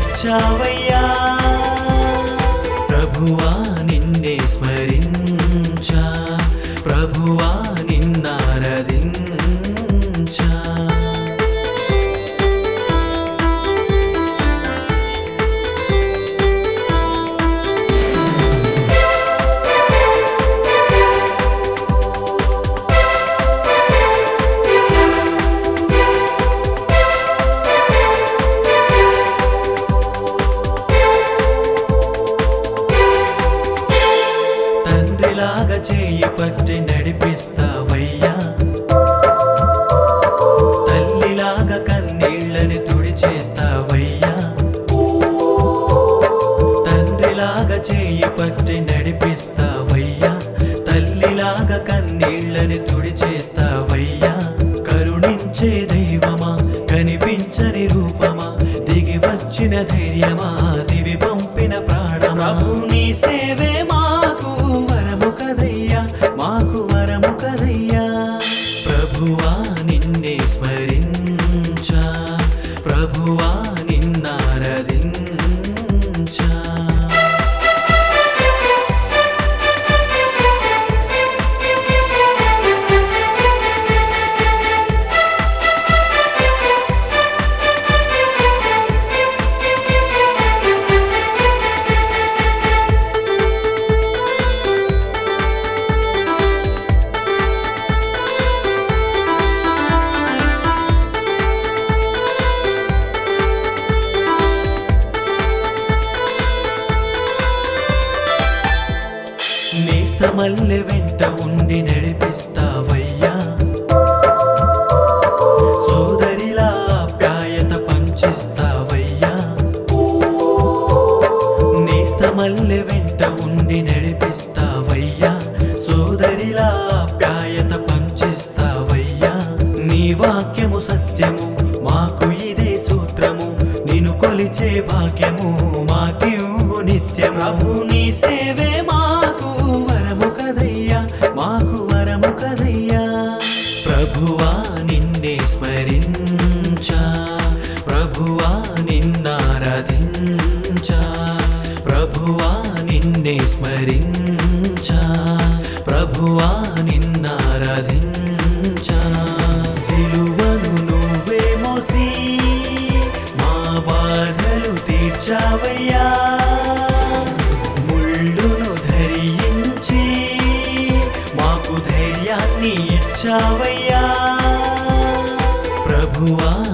ఇచ్చావయ్యా ప్రభువా నిన్నే స్మరించా ప్రభువా నిన్నారదించా తండ్రిలాగా చేయి పట్టి నడిపిస్తావయ్యా తల్లిలాగా కన్నీళ్ళని తుడిచేస్తావయ్యా తండ్రిలాగా చేయి పట్టి నడిపిస్తావయ్యా తల్లిలాగా కన్నీళ్ళని తుడిచేస్తావయ్యా కరుణించే దైవమా కనిపించని రూపమా దిగి వచ్చిన ధైర్యమా దివి పంపిన ప్రాణమా ప్రభు నీ సేవే మాకు వరము కదయ్యా మాకు వరము కదయ్యా ప్రభువా నిన్నే స్మరించా ప్రభువా నిన్నారదించా నేస్తమల్లె వెంట ఉండి నడిపిస్తావయ్యా సోదరిలా ఆప్యాయత పంచిస్తావయ్యా నేస్తమల్లె వెంట ఉండి నడిపిస్తావయ్యా సోదరిలా ఆప్యాయత పంచిస్తావయ్యా నీ వాక్యము సత్యము మాకు ఇదే సూత్రము నిన్ను కొలిచే భాగ్యము మాకివ్వు నిత్యము ప్రభు నీ సేవే మాకు వరము కదయ్యా మాకు వరము కదయ్యా ప్రభువా నిన్నే స్మరించా ప్రభువా నిన్నారాధించా ప్రభువా నిన్నే స్మరించా ప్రభువా నిన్నారాధించా సిలువను నువ్వే మోసి మా బాధలు తీర్చావయ్యా ముళ్ళును ధరించి మాకు ధైర్యాన్ని ఇచ్చావయ్యా ప్రభువా